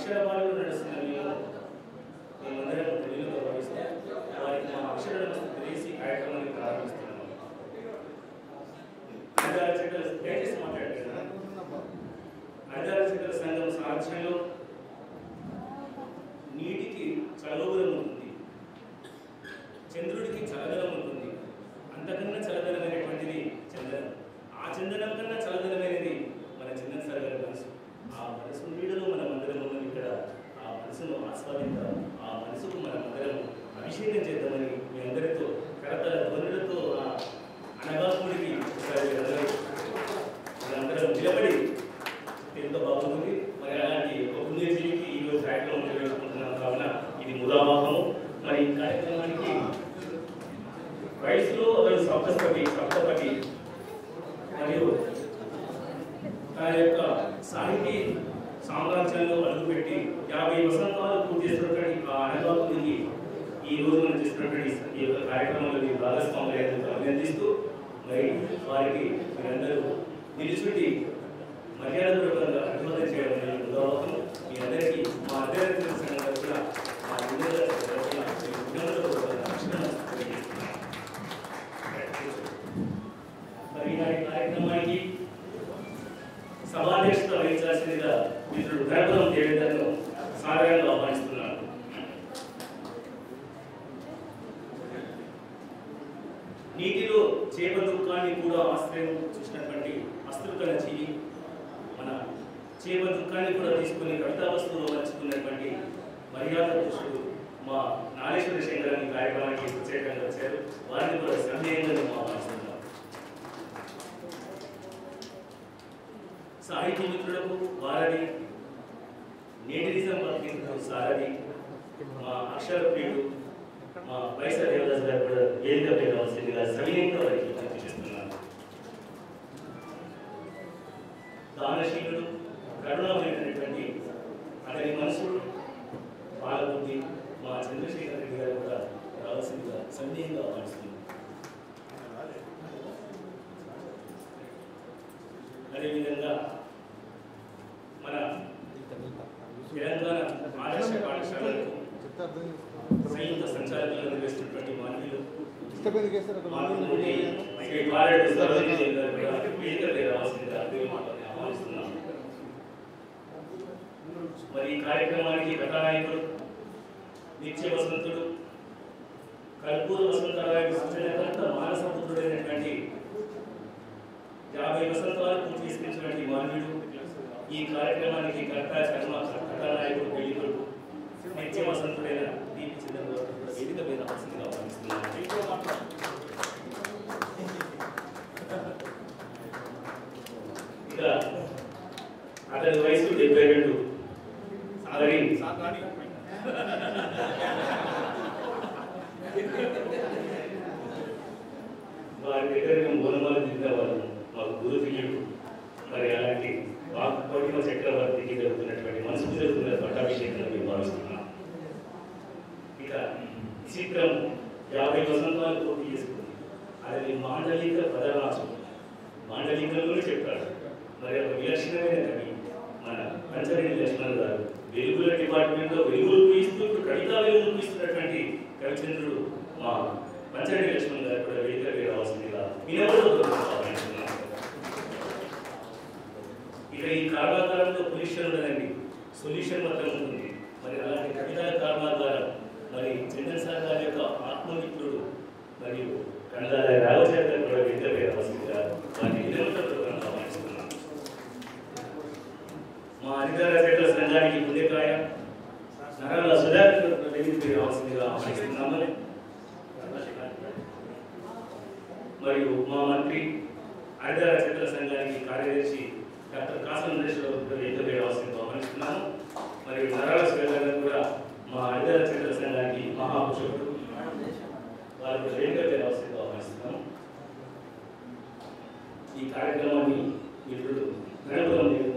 అక్షర బాలుడు నడుస్తున్న మేము మేమందరం తెలుగులో భావిస్తే వారికి మా అక్షర వ్యవస్థ తెలిసి కార్యక్రమాన్ని ప్రారంభిస్తున్నాము ఐదారు చెట్ల దయచేసి మాట్లాడారు ఐదారు చెట్ల సంఘం సాధ్యంలో నీటికి చలవరం ఉంటుంది చంద్రుడికి చలదనం ఉంటుంది అంతకన్నా చలదనమైనటువంటిది చందనం ఆ చందనం కన్నా చలదనమైనది మన చందన్ సార్ గారి మనసు ఆ మనసు నీడలో మనం అందరం ఉన్నాం ఇక్కడ ఆ మనసును ఆస్వాదిద్దాం ఆ మనసుకు మనం అందరం అభిషేకం చేద్దామని మీ అందరితో కరతల ధ్వనులతో ఆ అనగాకుడికి ఒకసారి అందరూ మనందరం నిలబడి ఎంతో బాగుంది మరి అలాంటి ఒక పుణ్యజీవికి ఈ రోజు కార్యక్రమం నిర్వహించుకుంటున్నాం కావున ఇది ముదావాహము మరి ఈ కార్యక్రమానికి వయసులో అతను సప్తపతి సప్తపతి మరియు తన యొక్క సాహితీ సామ్రాజ్యంలో అడుగుపెట్టి యాభై వసంతాలు పూర్తి చేసినటువంటి ఆ అనుభవానికి ఈ రోజు మనం చేసినటువంటి ఈ యొక్క కార్యక్రమంలో మీరు భాగస్వాములు అభినందిస్తూ మరి వారికి మీరందరూ నిలుచుండి మర్యాదపూర్వకంగా అభివాదం చేయడం అనేది ఉదాహరణ మీ అందరికీ మా అందరి సంఘంగా కూడా మా వినోద తరపున మీ వినోదపూర్వక అభినందనలు తెలియజేస్తున్నాను. మరి ఈనాటి కార్యక్రమానికి సభాధ్యక్షత వహించాల్సిందిగా మిత్రుడు గణపురం దేవేందర్ను సాధారణంగా ఆహ్వానిస్తున్నాను నీటిలో చేప దుఃఖాన్ని కూడా ఆశ్రయం చూసినటువంటి అస్త్రుకల జీవి మన చేప దుఃఖాన్ని కూడా తీసుకుని కవితా వస్తువులో మర్చుకున్నటువంటి మర్యాద పురుషుడు మా నాగేశ్వర శంకరాన్ని కార్యక్రమానికి ప్రత్యేకంగా వచ్చారు వారిని కూడా సందేహంగా మేము ఆహ్వానిస్తున్నాం సాహిత్య మిత్రులకు వారధి నేటిరిజం పత్రికకు సారథి మా అక్షర ప్రియుడు మా వైఎస్ దేవదాస్ గారు కూడా వేదికపై రావాల్సిందిగా సవినయంగా వారికి విజ్ఞప్తి చేస్తున్నాను దానశీలుడు కరుణమైనటువంటి అతని మనసుడు బాలబుద్ధి మా చంద్రశేఖర్ రెడ్డి గారు కూడా రావాల్సిందిగా సందేహంగా ఆహ్వానిస్తున్నాను అదేవిధంగా మన తెలంగాణ ఆదర్శ పాఠశాలకు సంయుక్త సంచాలకులు నిర్వహిస్తున్నటువంటి మాన్యులు మాన్యులు శ్రీ బాలరెడ్డి సరోజిని గారు కూడా వేదికపై రావాల్సిందిగా ఆహ్వానిస్తున్నాం మరి ఈ కార్యక్రమానికి కథానాయకుడు నిత్య వసంతుడు కర్పూర వసంతరాయుడు సృజనకర్త మానసపుత్రుడైనటువంటి యాభై వసంతాలు పూర్తి చేసుకున్నటువంటి మానవుడు ఈ కార్యక్రమానికి కర్త కర్మ కథానాయకుడు పెళ్లికొడు నిత్య వసంతుడైన దీపి చంద్రబాబు కూడా వేదిక మీద రావాల్సిందిగా ఆహ్వానిస్తున్నాను ఇక అతని వయసు డెబ్బై రెండు మరి వారి దగ్గర మేము బోనమాలు తిందేవాళ్ళు మాకు గురుతుల్యుడు మరి అలాంటి వాక్పటిమ చక్రవర్తికి జరుగుతున్నటువంటి మనసుకు జరుగుతున్న పట్టాభిషేకం మేము భావిస్తున్నాం ఇక ఈ చిత్రం యాభై వసంతాలు పూర్తి చేసుకుంది అది మాండలిక పదనాశం మాండలికంలోనే చెప్పాడు మరి ఒక విలక్షణమైన కవి మన పంచరెడ్డి లక్ష్మణ్ గారు వెలుగుల డిపార్ట్మెంట్ లో వెలుగులు పీస్తూ ఇప్పుడు కవితా వెలుగులు పీస్తున్నటువంటి కవిచంద్రుడు మా పంచరెడ్డి లక్ష్మణ్ గారు కూడా వేదికపై రావాల్సిందిగా వినవడంతో ఆహ్వానిస్తున్నాను ఇక ఈ కర్మాగారంలో పొల్యూషన్ ఉండదండి సొల్యూషన్ మాత్రం ఉంటుంది మరి అలాంటి కవితా కర్మాగారం మరి చంద్రన్ సార్ గారి యొక్క ఆత్మమిత్రుడు మరియు కన్నడ రాఘవచారి గారు కూడా వేదికపై రావాల్సిందిగా వారిని వినవడంతో ఆహ్వానిస్తున్నాను మా అధికార శాఖల సంఘానికి ముందేకాయ నరాల సుధాకర్ వేదికపై రావాల్సిందిగా ఆహ్వానిస్తున్నాము మరియు మా మంత్రి అధికార శాఖల సంఘానికి కార్యదర్శి డాక్టర్ కాసం నరేశ్వర వేదికపై రావాల్సిందిగా ఆహ్వానిస్తున్నాము మరియు నరాల సుధాకర్ గారు కూడా మా అధికార శాఖల సంఘానికి మహాపురుషుడు వారికి వేదికపై రావాల్సిందిగా ఆహ్వానిస్తున్నాము ఈ కార్యక్రమాన్ని మిత్రుడు గణపురం